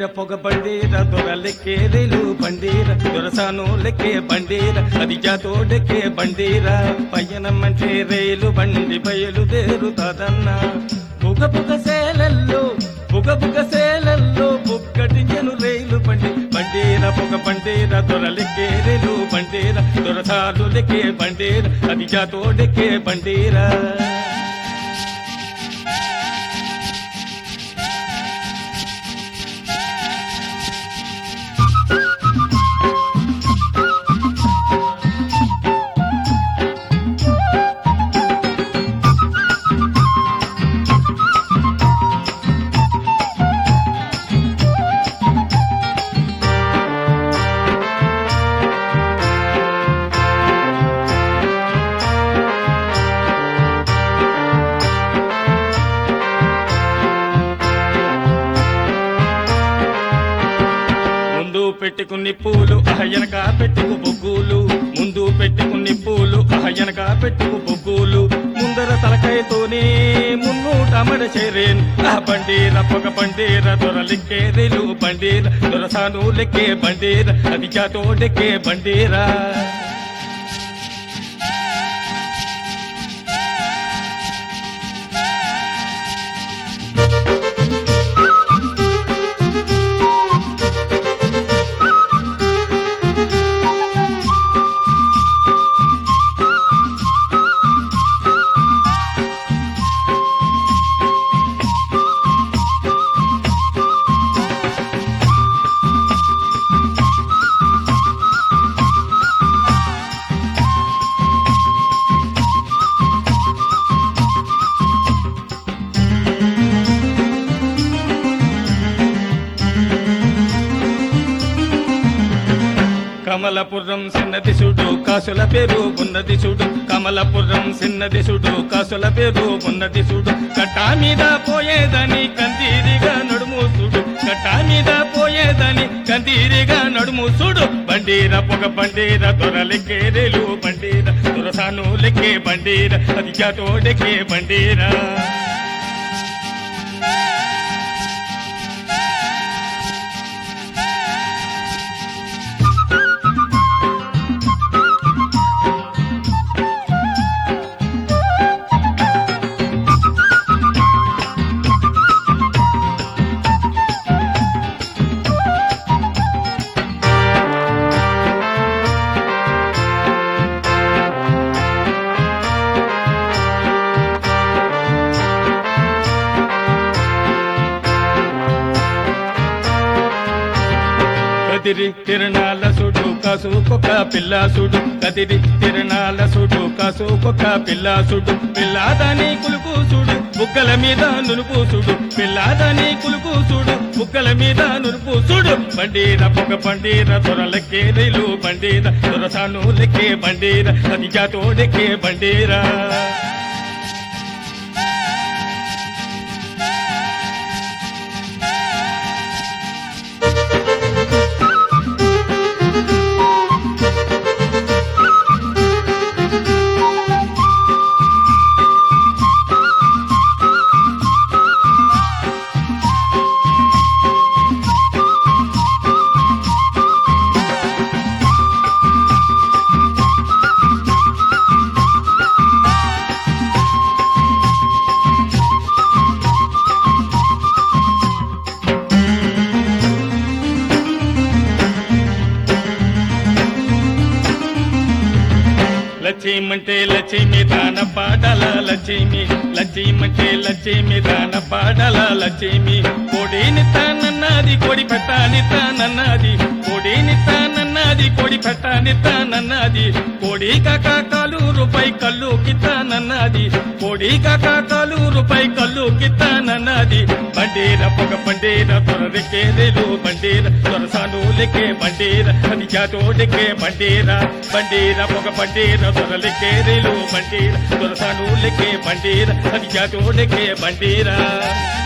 బండీర పొగ బండీర దొరలెక్కే రైలు బండీర దొరసాను లెక్కే బండీర అది జాతోడెక్కే బండీర పయనం అంటే రైలు బండి బయలుదేరుతాదన్న బుగ బుగ సేలల్లో బుగ బుగ సేలల్లో బుక్కటించను రైలు బండి బండీర పొగ బండీర దొరలెక్కే రైలు బండీర దొరసాలు లెక్కే బండీర అది జాతోడెక్కే బండీరా ముందు పెట్టుకుని పూలు అహయనక పెట్టుకు బొగ్గులు ముందు పెట్టుకుని పూలు అహయనక పెట్టుకు బొగ్గులు ముందర తలకాయతోనే మున్నూట మడ చేరేన్ ఆ బండీర పొగ బండీర దొరలెక్కే రేలు బండీర దొరసాను లెక్కే బండీర అది జాతోడెక్కే బండీరా కమలపురం సిన్నది చూడు కాసుల పేరు ఉన్నది చూడు కమలపురం సిన్నది చూడు కాసుల పేరు ఉన్నది చూడు కట్టా మీద పోయేదని కందీరిగా నడుము చూడు కట్టా మీద పోయేదని కందీరిగా నడుము చూడు బండీర పొగ బండీర దొరలెక్కే రేలు బండీర దొరసాను లెక్కే బండీర అది జాతోడెక్కే బండీరా కదిరి తిరణాల సుడు కాసుకొక పిల్ల సుడు కదిరి తిరణాల సుడు కాసుకొక పిల్ల సుడు పిల్లాదని కులుకు సుడు బుగ్గల మీద నునుపు సుడు పిల్లాదని కులుకు సుడు బుగ్గల మీద నునుపు సుడు బండీర పొగ బండీర దొరలెక్కే రైలు బండీర దొరసాను లెక్కే బండీర అది జాతోడెక్కే బండీరా లక్ష్యమంటే లక్ష్మి దాన పాడల లక్ష్మి లక్ష్యమంటే లక్ష్మి దాన పాడల లక్ష్మి కోడిని తానన్నది కోడి పెట్టాని తానన్నది కోడిని తానన్నది కోడి పెట్టాని తానన్నది కోడి కాక కాలు రూపాయి కళ్ళు కితానన్నది కోడి కాక కాలు రూపాయి కళ్ళు కితానన్నది బండేర పొగ బండేర దొరరెక్కే రేలు బండేర దొరసాను లెక్కే బండేర అది జాతోడెక్కే బండేర బండేర పొగ బండేర దొరలెక్కే రేలు బండేర దొరసాను లెక్కే బండేర అది జాతోడెక్కే బండేరా